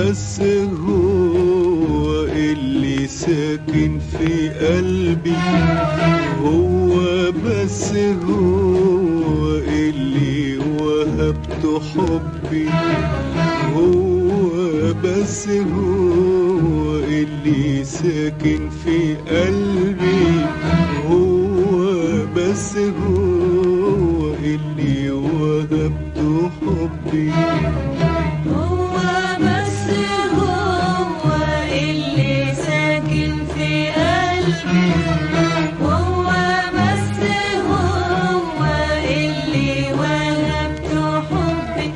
بس هو اللي ساكن في قلبي هو بس هو اللي وهبته حبي هو بس هو اللي ساكن في قلبي هو بس هو اللي وهبته حبي هو بس هو اللي ساكن في قلبي هو بس هو اللي وهبته حبي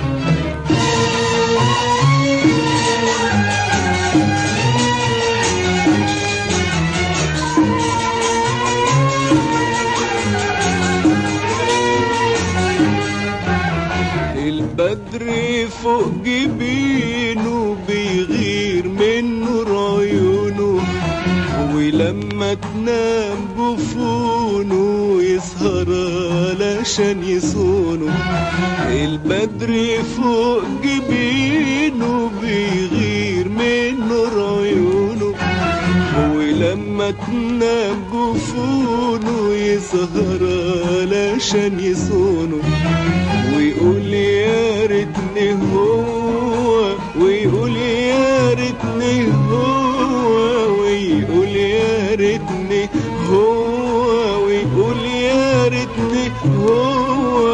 البدر فوق جبينه بيغير من نور عيونه ولما تنام جفونه يسهر علشان يصونه البدر فوق جبينه بيغير من نور عيونه ولما تنام جفونه يسهر علشان يصونه ويقول يا ريتني هو ويقول يا ريتني هو ويقول يا ريتني هو ويقول يا ريتني هو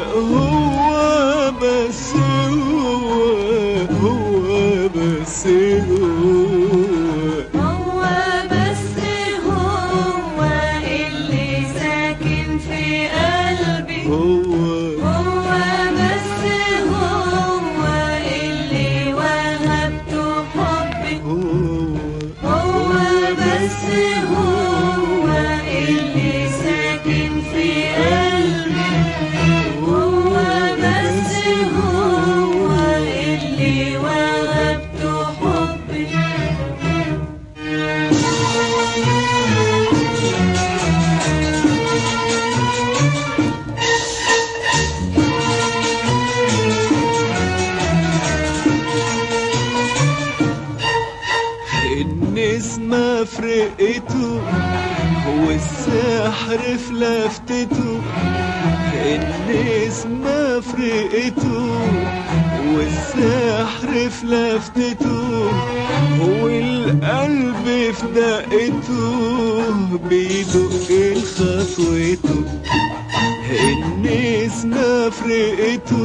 هو بس هو هو بس هو هو بس هو اللي ساكن في قلبي هو هو بس هو اللي وهبته حبي هو هو بس هو اللي ساكن في قلبي هو بس هو اللي وهبته حبي النسمة فرقته والسحر في لفتته النسمة فرقته والسحر في لفتته والقلب في دقته بيدق لخطوته النسمة فرقته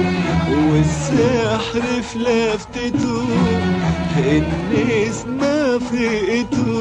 والسحر في لفتته النسمة فرقته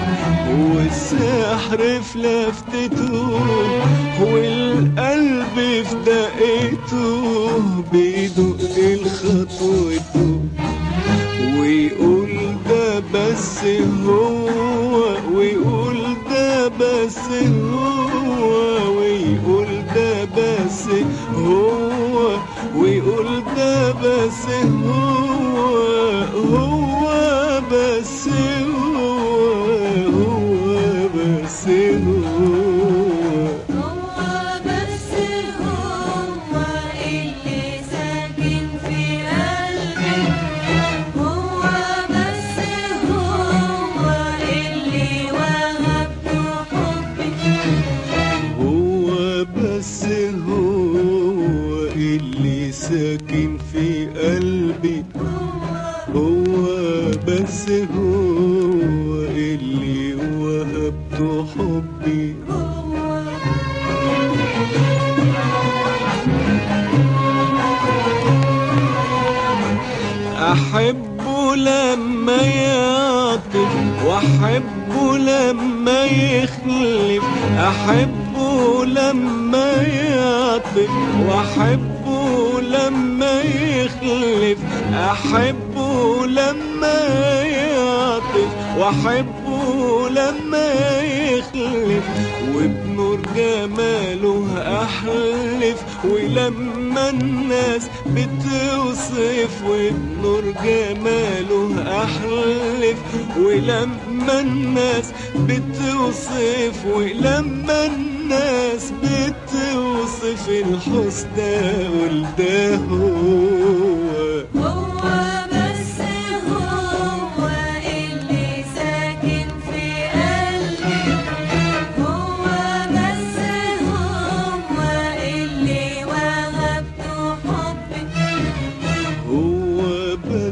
والسحر في لفتته والقلب في دقته بيدق لخطوته ويقول ده بس هو ويقول ده بس هو ويقول ده بس هو ويقول ده بس هو هو بس هو هو بس هو هو بس هو اللي ساكن في قلبي هو بس هو اللي وهبته حبي هو بس هو اللي ساكن في قلبي هو بس هو اللي وهبته حبي أحبه لما يعطف وأحبه لما يخلف أحبه لما يعطف وأحبه لما يخلف أحبه لما يعطف وأحبه لما يخلف وبنور جماله أحلف ولما الناس بتوصف وبنور جماله أحلف ولما الناس بتوصف ولما الناس بتوصف الحسنى قول ده هو هو بس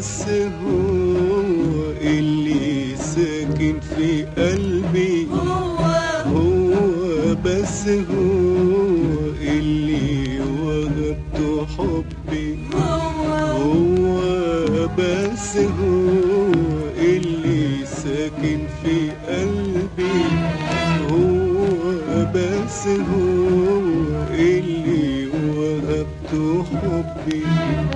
بس هو اللي ساكن في قلبي هو هو بس هو اللي وهبته حبي هو هو بس هو اللي ساكن في قلبي هو بس هو اللي وهبته حبي